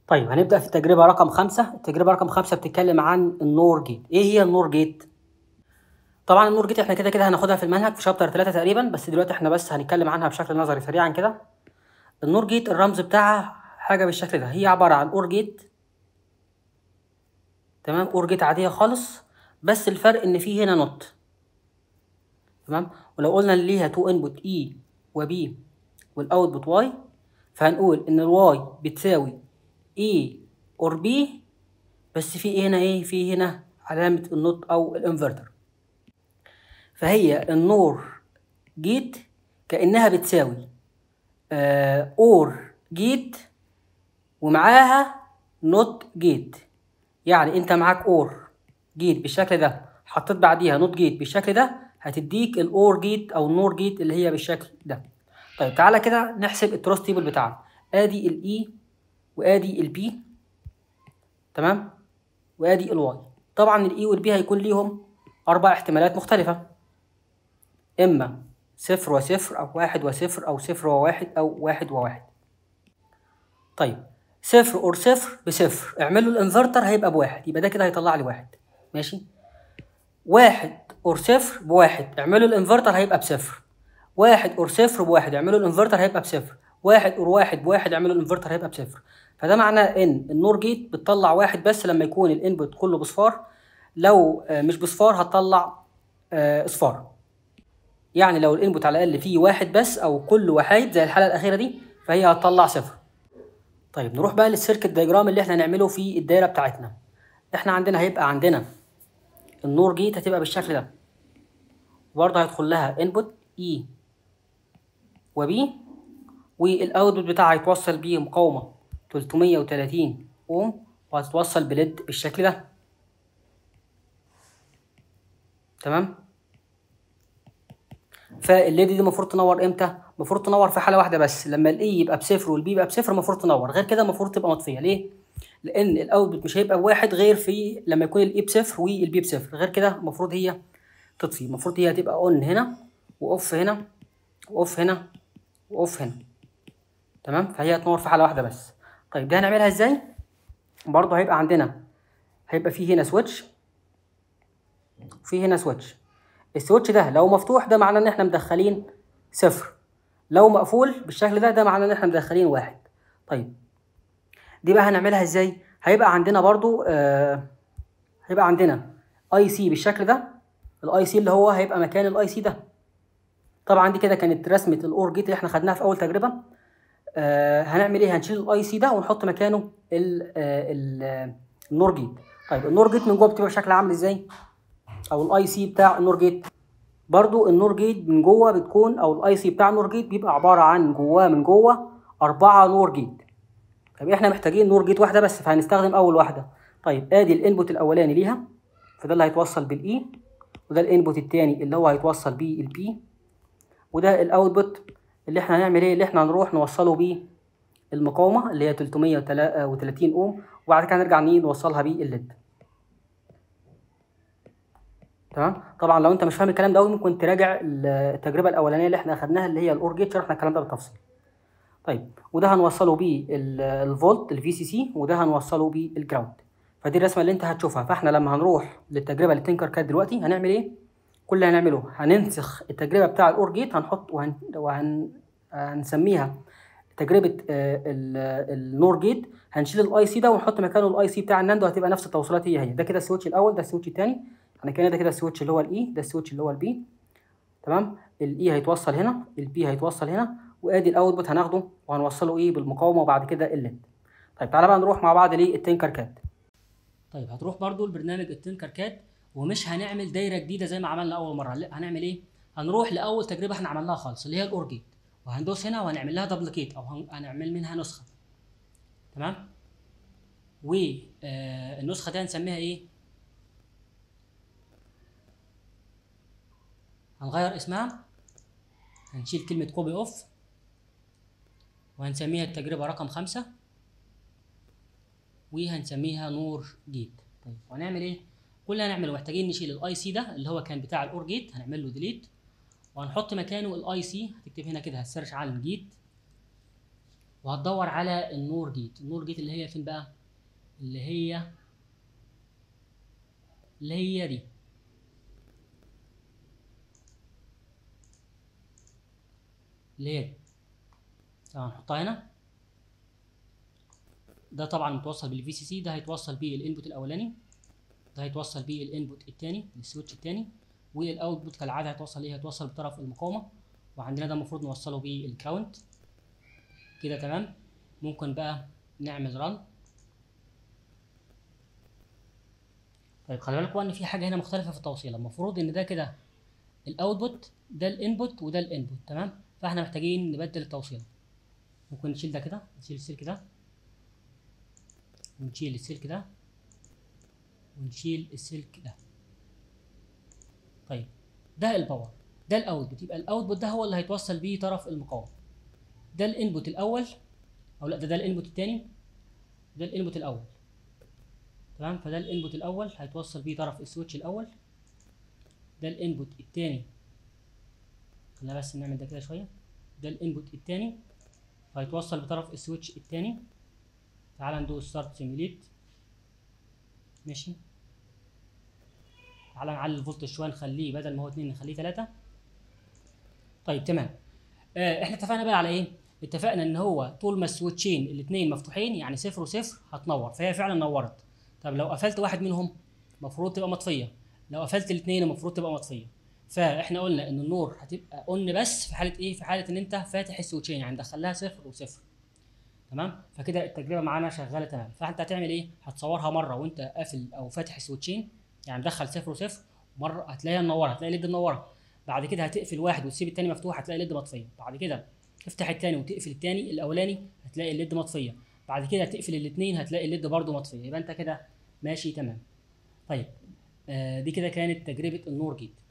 طيب هنبدأ في التجربة رقم خمسة التجربة رقم خمسة بتتكلم عن النور جيت ايه هي النور جيت طبعا النور جيت احنا كده كده هناخدها في المنهج في شابتر ثلاثة تقريبا بس دلوقتي احنا بس هنتكلم عنها بشكل نظري سريعا كده النور جيت الرمز بتاعها حاجة بالشكل ده هي عبارة عن اور جيت تمام اور جيت عادية خالص بس الفرق ان في هنا نوت تمام ولو قلنا اللي ليها تو انبوت اي وبي والاوتبوت واي فهنقول ان الواي بتساوي A or B بس في إيه هنا ايه في هنا علامة النوت او الانفرتر فهي النور جيت كأنها بتساوي آه اور جيت ومعاها نوت جيت يعني انت معاك اور جيت بالشكل ده حطيت بعديها نوت جيت بالشكل ده هتديك الاور جيت او النور جيت اللي هي بالشكل ده طيب تعالى كده نحسب التروس تيبل بتاعنا ادي الاي وادي البي تمام وادي الواي طبعا الاي والبي هيكون ليهم اربع احتمالات مختلفة اما صفر وصفر او واحد وصفر او صفر وواحد او واحد وواحد طيب صفر اور صفر بصفر اعملوا الانفرتر هيبقى بواحد يبقى ده كده هيطلع لي واحد ماشي واحد اور صفر بواحد اعملوا الانفرتر هيبقى بصفر واحد اور صفر بواحد اعملوا الانفرتر هيبقى بصفر واحد اور واحد بواحد اعملوا الانفرتر هيبقى بصفر فده معناه ان النور جيت بتطلع واحد بس لما يكون الانبوت كله بصفار لو مش بصفار هتطلع اصفار يعني لو الانبوت على الاقل فيه واحد بس او كل وحيد زي الحاله الاخيره دي فهي هتطلع صفر طيب نروح بقى للسيركت دايجرام اللي احنا هنعمله في الدايره بتاعتنا احنا عندنا هيبقى عندنا النور جيت هتبقى بالشكل ده برضه هيدخل لها انبوت اي وبي والاوتبوت بتاعها هيتوصل بيه مقاومه 330 اوم وهتتوصل بليد بالشكل ده تمام فالليد دي المفروض تنور امتى المفروض تنور في حاله واحده بس لما الاي يبقى بصفر والبي يبقى بصفر المفروض تنور غير كده المفروض تبقى مطفيه ليه لان الاوتبوت مش هيبقى بواحد غير في لما يكون الاي بصفر والبي بصفر غير كده المفروض هي تطفي المفروض هي هتبقى اون هنا واوف هنا واوف هنا واوف هنا تمام فهي هتنور في حاله واحده بس طيب دي هنعملها ازاي برضه هيبقى عندنا هيبقى فيه هنا سويتش وفي هنا سويتش السويتش ده لو مفتوح ده معناه ان احنا مدخلين صفر لو مقفول بالشكل ده ده معناه ان احنا مدخلين واحد طيب دي بقى هنعملها ازاي هيبقى عندنا برضو آه هيبقى عندنا اي سي بالشكل ده الاي سي اللي هو هيبقى مكان الاي سي ده طبعا دي كده كانت رسمه الاور جيت اللي احنا خدناها في اول تجربه آه هنعمل ايه هنشيل الاي سي ده ونحط مكانه ال ال النور جيت طيب النور جيت من جوه بتبقى شكلها عامل ازاي او الاي سي بتاع النور جيت برضو النور جيت من جوه بتكون او الاي سي بتاع النور جيت بيبقى عباره عن جواه من جوه أربعة نور جيت طيب احنا محتاجين نور جيت واحده بس فهنستخدم اول واحده طيب ادي الانبوت الاولاني ليها فده اللي هيتوصل بالاي وده الانبوت الثاني اللي هو هيتوصل بيه البي وده الاوتبوت اللي احنا هنعمل ايه اللي احنا هنروح نوصله بيه المقاومه اللي هي 330 اوم وبعد كده نرجع نوصلها بيه الليد تمام طبعا لو انت مش فاهم الكلام ده ممكن تراجع التجربه الاولانيه اللي احنا اخدناها اللي هي الاور جيت شرحنا الكلام ده بالتفصيل طيب وده هنوصله بيه الفولت الفي سي سي وده هنوصله بيه الجراوند فدي الرسمه اللي انت هتشوفها فاحنا لما هنروح للتجربه للتنكر كات دلوقتي هنعمل ايه كل اللي هنعمله هننسخ التجربه بتاع الاور جيت هنحط وهن وهن هنسميها تجربه النور جيت هنشيل الاي سي ده ونحط مكانه الاي سي بتاع الناندو هتبقى نفس التوصيلات هي هي ده كده السويتش الاول ده السويتش الثاني احنا كده ده كده السويتش اللي هو الاي ده السويتش اللي هو البي تمام الاي هيتوصل هنا البي هيتوصل هنا وادي الاوتبوت هناخده وهنوصله ايه بالمقاومه وبعد كده الليد طيب تعالى بقى نروح مع بعض للتنكر كات طيب هتروح برضو لبرنامج التنكر كات ومش هنعمل دايره جديده زي ما عملنا اول مره لا هنعمل ايه هنروح لاول تجربه احنا عملناها خالص اللي هي الاورجيت وهندوس هنا وهنعمل لها دبليكيت او هنعمل منها نسخه تمام والنسخه دي هنسميها ايه هنغير اسمها هنشيل كلمة كوبي اوف وهنسميها التجربة رقم خمسة وهنسميها نور جيت طيب وهنعمل ايه؟ كل اللي هنعمله محتاجين نشيل الاي سي ده اللي هو كان بتاع الاور جيت هنعمل له ديليت وهنحط مكانه الاي سي هتكتب هنا كده هتسيرش على الجيت وهتدور على النور جيت النور جيت اللي هي فين بقى اللي هي اللي هي دي اللي هي دي طبعا نحطها هنا ده طبعا متوصل بالفي سي سي ده هيتوصل بيه الانبوت الاولاني ده هيتوصل بيه الانبوت الثاني السويتش الثاني والاوتبوت كالعاده هيتوصل ايه هيتوصل بطرف المقاومه وعندنا ده المفروض نوصله بالكاونت كده تمام ممكن بقى نعمل ران طيب خلي بالكوا ان في حاجه هنا مختلفه في التوصيل المفروض ان ده كده الاوتبوت ده الانبوت وده الانبوت تمام فاحنا محتاجين نبدل التوصيل ممكن نشيل ده كده نشيل السلك ده ونشيل السلك ده ونشيل السلك ده طيب ده الباور ده الاوتبوت يبقى الاوتبوت ده هو اللي هيتوصل بيه طرف المقاومه ده الانبوت الاول او لا ده ده الانبوت الثاني ده الانبوت الاول تمام فده الانبوت الاول هيتوصل بيه طرف السويتش الاول ده الانبوت الثاني خلينا بس نعمل ده كده شويه ده الانبوت الثاني هيتوصل بطرف السويتش الثاني تعال ندوس ستارت سيميليت ماشي تعال نعلي الفولت شويه نخليه بدل ما هو 2 نخليه 3 طيب تمام آه احنا اتفقنا بقى على ايه اتفقنا ان هو طول ما السويتشين الاثنين مفتوحين يعني صفر وصفر هتنور فهي فعلا نورت طب لو قفلت واحد منهم المفروض تبقى مطفيه لو قفلت الاثنين المفروض تبقى مطفيه فاحنا قلنا ان النور هتبقى اون بس في حاله ايه في حاله ان انت فاتح السويتشين يعني دخلها صفر وصفر تمام فكده التجربه معانا شغاله تمام فانت هتعمل ايه هتصورها مره وانت قافل او فاتح السويتشين يعني مدخل صفر وصفر مره هتلاقيها منوره هتلاقي الليد منوره بعد كده هتقفل واحد وتسيب التاني مفتوح هتلاقي الليد مطفيه بعد كده تفتح التاني وتقفل التاني الاولاني هتلاقي الليد مطفيه بعد كده تقفل الاثنين هتلاقي الليد برده مطفيه يبقى انت كده ماشي تمام طيب آه دي كده كانت تجربه النور جيت